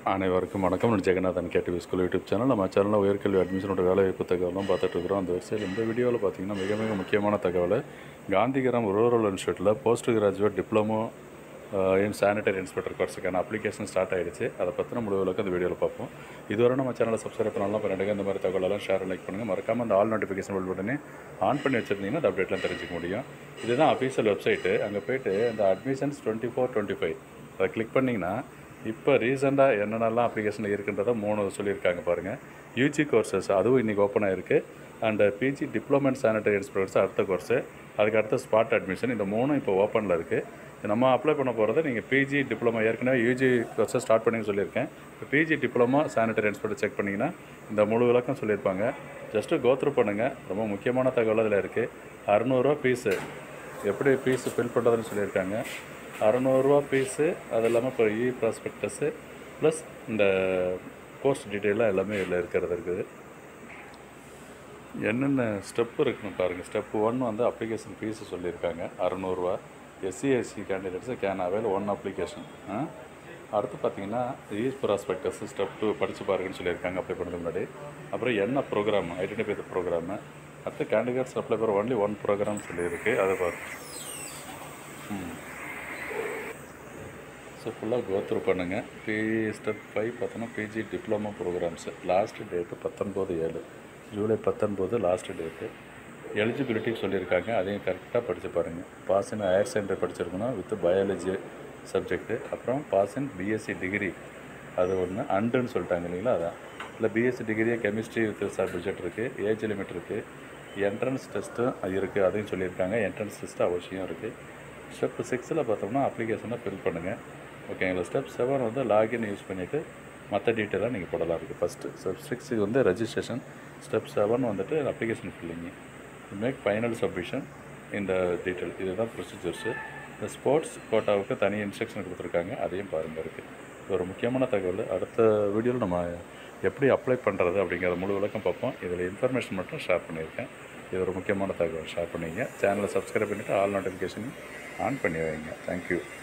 அனைவருக்கும் வணக்கம் நான் Jeganathan KTV school YouTube channel நம்ம சேனலில் உயர்கல்வி அட்மிஷனோட வேலைவாய்ப்பு தகவலாம் பார்த்துட்டு இருக்கிறோம் அந்த வரிசையில் இந்த வீடியோவில் பார்த்தீங்கன்னா மிக மிக முக்கியமான தகவல் காந்திகிராம் ரூரல் இன்ஸ்டியூட்டில் post graduate diploma in sanitary inspector கோர்ஸுக்கான அப்ளிகேஷன் ஸ்டார்ட் ஆயிடுச்சு அதை பற்றின முழு விளக்கம் இந்த வீடியோவில் பார்ப்போம் இதுவரை நம்ம சேனலை சப்ஸ்கிரைப் பண்ணலாம் பண்ணிடுங்க இந்த மாதிரி தகவலெல்லாம் ஷேர் லைக் பண்ணுங்கள் மறக்காமல் அந்த ஆல் நோட்டிஃபிகேஷன் பில் உடனே ஆன் பண்ணி வச்சுருந்தீங்கன்னா அந்த அப்டேட்லாம் தெரிஞ்சுக்க முடியும் இதுதான் அஃபீஷியல் வெப்சைட்டு அங்கே போயிட்டு இந்த admissions twenty four twenty five அதை கிளிக் பண்ணிங்கன்னா இப்போ ரீசெண்டாக என்னென்னலாம் அப்ளிகேஷன் இருக்குன்றதை மூணு சொல்லியிருக்காங்க பாருங்கள் யூஜி கோர்சஸ் அதுவும் இன்றைக்கி ஓப்பன் ஆகிருக்கு and PG diploma sanitary inspectors அடுத்த கோர்ஸு அதுக்கு அடுத்த ஸ்பாட் அட்மிஷன் இந்த மூணும் இப்போ ஓப்பனில் இருக்குது நம்ம அப்ளை பண்ண போகிறது நீங்கள் பிஜி டிப்ளமோ ஏற்கனவே யூஜி கோர்ஸை ஸ்டார்ட் பண்ணி சொல்லியிருக்கேன் இப்போ PG diploma sanitary inspector check பண்ணிங்கன்னா இந்த முழு விளக்கம் சொல்லியிருப்பாங்க ஜஸ்ட்டு கோத்ரூ பண்ணுங்கள் ரொம்ப முக்கியமான தகவல் அதில் இருக்குது அறநூறுவா ஃபீஸு எப்படி ஃபீஸு ஃபில் பண்ணுறதுன்னு சொல்லியிருக்காங்க அறநூறுரூவா ஃபீஸு அது இல்லாமல் இப்போ இ ப்ராஸ்பெக்டஸு ப்ளஸ் இந்த கோர்ஸ் டீட்டெயிலாக எல்லாமே இதில் இருக்கிறது இருக்குது என்னென்ன ஸ்டெப் இருக்குன்னு பாருங்கள் ஸ்டெப் ஒன் வந்து அப்ளிகேஷன் ஃபீஸு சொல்லியிருக்காங்க அறநூறுவா SC SC candidates can avail one application அடுத்து பார்த்தீங்கன்னா இ ப்ராஸ்பெக்டஸ் ஸ்டெப் டூ படித்து பாருங்கன்னு சொல்லியிருக்காங்க அப்ளை பண்ணுறது முன்னாடி அப்புறம் என்ன ப்ரோக்ராம் ஐடென்டிஃபை த ப்ரோக்ராமு அடுத்து candidates apply for only one program சொல்லியிருக்கு அதை பாரு ம் ஸோ ஃபுல்லாக கோத்ரூ பண்ணுங்கள் பி ஸ்டெப் ஃபைவ் பார்த்தோன்னா PG diploma programs last date பத்தொன்பது ஏழு ஜூலை பத்தொன்பது லாஸ்ட் டேட்டு எலிஜிபிலிட்டி சொல்லியிருக்காங்க அதையும் கரெக்டாக படித்து பாருங்கள் பாஸ் இன் ஹையர் செகண்டரி படிச்சிருக்கணும் வித் பயாலஜி சப்ஜெக்ட்டு அப்புறம் பாஸ் இன் பிஎஸ்சி டிகிரி அது ஒன்று அண்டுன்னு சொல்லிட்டாங்க இல்லைங்களா அதான் இல்லை பிஎஸ்சி டிகிரியே கெமிஸ்ட்ரி வித் சப்ஜெக்ட் இருக்குது ஏஜ் லிமிட் இருக்குது என்ட்ரன்ஸ் டெஸ்ட்டும் இருக்குது அதையும் சொல்லியிருக்காங்க என்ட்ரன்ஸ் டெஸ்ட்டு அவசியம் இருக்குது ஸ்டெப் சிக்ஸில் பார்த்தோம்னா அப்ளிகேஷனை ஃபில் பண்ணுங்கள் ஓகேங்களா ஸ்டெப் செவன் வந்து லாகின் யூஸ் பண்ணிவிட்டு மற்ற டீட்டெயிலாக நீங்கள் போடலாம் இருக்குது ஃபஸ்ட்டு ஸ்டெப் சிக்ஸுக்கு வந்து ரெஜிஸ்ட்ரேஷன் ஸ்டெப் செவன் வந்துட்டு application filling make final submission இந்த டீட்டெயில் இதுதான் ப்ரொசீஜர்ஸு இந்த ஸ்போர்ட்ஸ் கோட்டாவுக்கு தனி இன்ஸ்ட்ரக்ஷன் கொடுத்துருக்காங்க அதையும் பாருங்கள் இருக்குது இது ஒரு முக்கியமான தகவல் அடுத்த வீடியோவில் நம்ம எப்படி அப்ளை பண்ணுறது அப்படிங்கிற முழு விளக்கம் பார்ப்போம் இதில் இன்ஃபர்மேஷன் மட்டும் ஷேர் பண்ணியிருக்கேன் இது ஒரு முக்கியமான தகவல் ஷேர் பண்ணிங்க சேனலை சப்ஸ்கிரைப் பண்ணிவிட்டு ஆல் நோட்டிஃபிகேஷன் ஆன் பண்ணி வைங்க தேங்க்யூ